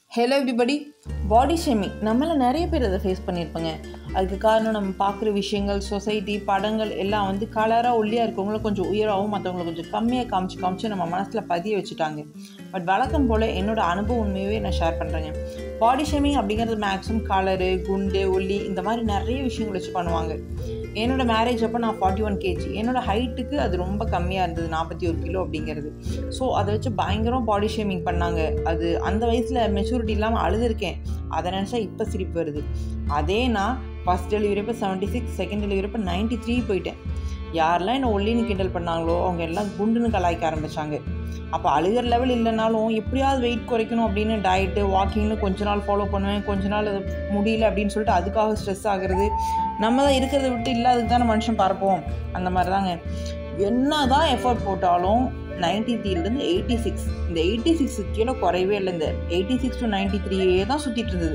hello everybody body shaming நம்மள நிறைய பேர் அதை ஃபேஸ் பண்ணியிருப்பாங்க அதுக்கு காரணம் நம்ம பார்க்குற விஷயங்கள் சொசைட்டி படங்கள் எல்லாம் வந்து கலராக ஒல்லியாக இருக்கவங்கள கொஞ்சம் உயராகவும் மற்றவங்கள கொஞ்சம் கம்மியாக காமிச்சு காமிச்சு நம்ம மனசில் பதிய வச்சுட்டாங்க பட் வழக்கம் போல் என்னோட அனுபவம் உண்மையவே நான் ஷேர் பண்ணுறேங்க பாடி ஷேமிங் அப்படிங்கிறது மேக்ஸிமம் கலரு குண்டு ஒல்லி இந்த மாதிரி நிறைய விஷயங்கள் வச்சு பண்ணுவாங்க என்னோட மேரேஜ் அப்போ நான் ஃபார்ட்டி ஒன் கேஜி என்னோட ஹைட்டுக்கு அது ரொம்ப கம்மியாக இருந்தது நாற்பத்தி ஒரு கிலோ அப்படிங்கிறது ஸோ அதை வச்சு பயங்கரம் பாடி ஷேமிங் பண்ணாங்க அது அந்த வயசில் மெச்சூரிட்டி இல்லாமல் அழுதுருக்கேன் அதை நினச்சா இப்போ சிரிப்பு வருது அதே நான் ஃபஸ்ட் டெலிவரி அப்போ செவன்ட்டி சிக்ஸ் செகண்ட் டெலிவரி அப்போ நைன்ட்டி த்ரீ போயிட்டேன் யாரெல்லாம் என்னை ஒல்லின்னு கிண்டல் பண்ணாங்களோ அவங்க எல்லாம் குண்டுன்னு கலாய்க்க ஆரம்பித்தாங்க அப்போ அழுகிற லெவல் இல்லைனாலும் எப்படியாவது வெயிட் குறைக்கணும் அப்படின்னு டயட்டு வாக்கிங்னு கொஞ்ச நாள் ஃபாலோ பண்ணுவேன் கொஞ்ச நாள் அது முடியல அப்படின்னு சொல்லிட்டு அதுக்காக ஸ்ட்ரெஸ் ஆகுறது நம்ம தான் இருக்கிறத விட்டு இல்லாததுக்கு தானே மனுஷன் பரப்போம் அந்த மாதிரி தாங்க என்ன தான் எஃபர்ட் போட்டாலும் நைன்டி த்ரீலேருந்து எயிட்டி சிக்ஸ் இந்த எயிட்டி சிக்ஸுக்கு கீழே குறையவே இல்லை இந்த எயிட்டி சிக்ஸ் டு நைன்டி த்ரீயே தான் சுற்றிட்டு இருந்தது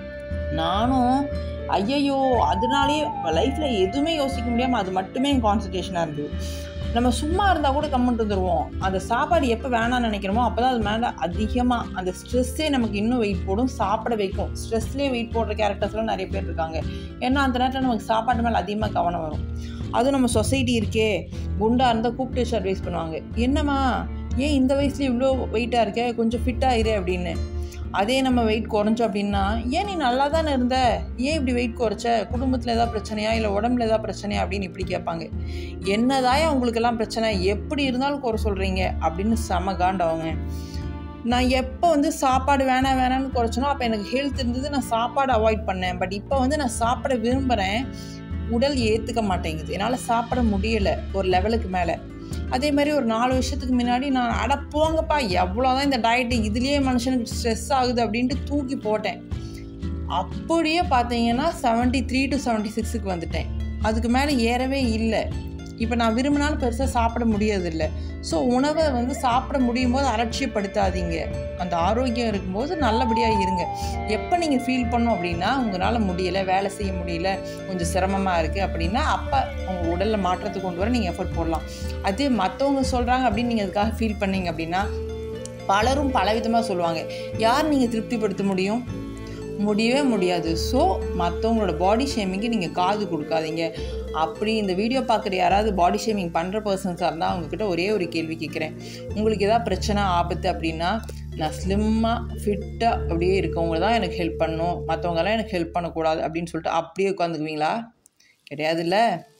நானும் ஐயையோ அதனாலே லைஃப்பில் எதுவுமே யோசிக்க முடியாமல் அது மட்டுமே என் கான்சன்ட்ரேஷனாக இருந்தது நம்ம சும்மா இருந்தால் கூட கம்மெண்ட் வந்துடுவோம் அந்த சாப்பாடு எப்போ வேணாம்னு நினைக்கிறோமோ அப்போ தான் அது மேலே அதிகமாக அந்த ஸ்ட்ரெஸ்ஸே நமக்கு இன்னும் வெயிட் போடும் சாப்பிட வைக்கும் ஸ்ட்ரெஸ்லேயே வெயிட் போடுற கேரக்டர்ஸ்லாம் நிறைய பேர் இருக்காங்க ஏன்னா அந்த நேரத்தில் நமக்கு சாப்பாட்டு மேலே அதிகமாக கவனம் வரும் அதுவும் நம்ம சொசைட்டி இருக்கே குண்டாக இருந்தால் கூப்பிட்டு வச்சு அட்வைஸ் பண்ணுவாங்க என்னம்மா ஏன் இந்த வயசுல இவ்வளோ வெயிட்டாக இருக்க கொஞ்சம் ஃபிட்டாக இரு அப்படின்னு அதே நம்ம வெயிட் குறைஞ்சோம் அப்படின்னா ஏன் நீ நல்லா தானே இருந்த ஏன் இப்படி வெயிட் குறைச்ச குடும்பத்தில் ஏதாவது பிரச்சனையா இல்லை உடம்புல ஏதாவது பிரச்சனையா அப்படின்னு இப்படி கேட்பாங்க என்னதாயா உங்களுக்கெல்லாம் பிரச்சனை எப்படி இருந்தாலும் குறை சொல்கிறீங்க அப்படின்னு செம காண்டவங்க நான் எப்போ வந்து சாப்பாடு வேணாம் வேணாம்னு குறைச்சனோ அப்போ எனக்கு ஹெல்த் இருந்தது நான் சாப்பாடு அவாய்ட் பண்ணேன் பட் இப்போ வந்து நான் சாப்பிட விரும்புகிறேன் உடல் ஏற்றுக்க மாட்டேங்குது என்னால் சாப்பிட முடியலை ஒரு லெவலுக்கு மேலே அதே மாதிரி ஒரு நாலு வருஷத்துக்கு முன்னாடி நான் அட போங்கப்பா எவ்வளோதான் இந்த டயட்டு இதுலேயே மனுஷனுக்கு ஸ்ட்ரெஸ் ஆகுது அப்படின்ட்டு தூக்கி போட்டேன் அப்படியே பார்த்தீங்கன்னா செவன்ட்டி த்ரீ டு செவன்ட்டி சிக்ஸுக்கு வந்துட்டேன் அதுக்கு மேலே ஏறவே இல்லை இப்போ நான் விரும்பினாலும் பெருசாக சாப்பிட முடியறதில்ல ஸோ உணவை வந்து சாப்பிட முடியும் போது அலட்சியப்படுத்தாதீங்க அந்த ஆரோக்கியம் இருக்கும்போது நல்லபடியாக இருங்க எப்போ நீங்கள் ஃபீல் பண்ணோம் அப்படின்னா உங்களால் முடியலை வேலை செய்ய முடியல கொஞ்சம் சிரமமாக இருக்குது அப்படின்னா அப்போ உங்கள் உடலில் மாற்றத்தை கொண்டு வர நீங்கள் எஃபர்ட் போடலாம் அதே மற்றவங்க சொல்கிறாங்க அப்படின்னு நீங்கள் அதுக்காக ஃபீல் பண்ணீங்க அப்படின்னா பலரும் பலவிதமாக சொல்லுவாங்க யார் நீங்கள் திருப்திப்படுத்த முடியும் முடியவே முடியாது ஸோ மற்றவங்களோட பாடி ஷேமிங்க்கு நீங்கள் காது கொடுக்காதீங்க அப்படி இந்த வீடியோ பார்க்குற யாராவது பாடி ஷேமிங் பண்ணுற பர்சன்ஸாக இருந்தால் அவங்கக்கிட்ட ஒரே ஒரு கேள்வி கேட்குறேன் உங்களுக்கு எதாவது பிரச்சனை ஆபத்து அப்படின்னா நான் ஸ்லிம்மாக ஃபிட்டாக அப்படியே இருக்கவங்க தான் எனக்கு ஹெல்ப் பண்ணணும் மற்றவங்கெல்லாம் எனக்கு ஹெல்ப் பண்ணக்கூடாது அப்படின்னு சொல்லிட்டு அப்படியே உட்காந்துக்குவீங்களா கிடையாதுல்ல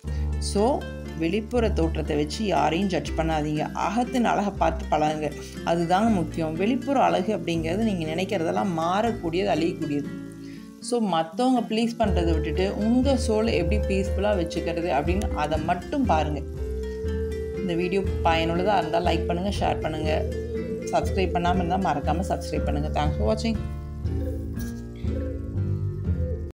ஸோ வெளிப்புற தோற்றத்தை வச்சு யாரையும் ஜட்ஜ் பண்ணாதீங்க அகத்தின் அழகை பார்த்து பழகுங்க அதுதாங்க முக்கியம் வெளிப்புற அழகு அப்படிங்கிறது நீங்கள் நினைக்கிறதெல்லாம் மாறக்கூடியது அழியக்கூடியது ஸோ மற்றவங்க ப்ளீஸ் பண்ணுறதை விட்டுட்டு உங்கள் சோலை எப்படி பீஸ்ஃபுல்லாக வச்சுக்கிறது அப்படின்னு அதை மட்டும் பாருங்கள் இந்த வீடியோ பயனுள்ளதாக இருந்தால் லைக் பண்ணுங்கள் ஷேர் பண்ணுங்கள் சப்ஸ்கிரைப் பண்ணாமல் இருந்தால் மறக்காமல் சப்ஸ்கிரைப் பண்ணுங்கள் தேங்க்ஸ் ஃபார் வாட்சிங்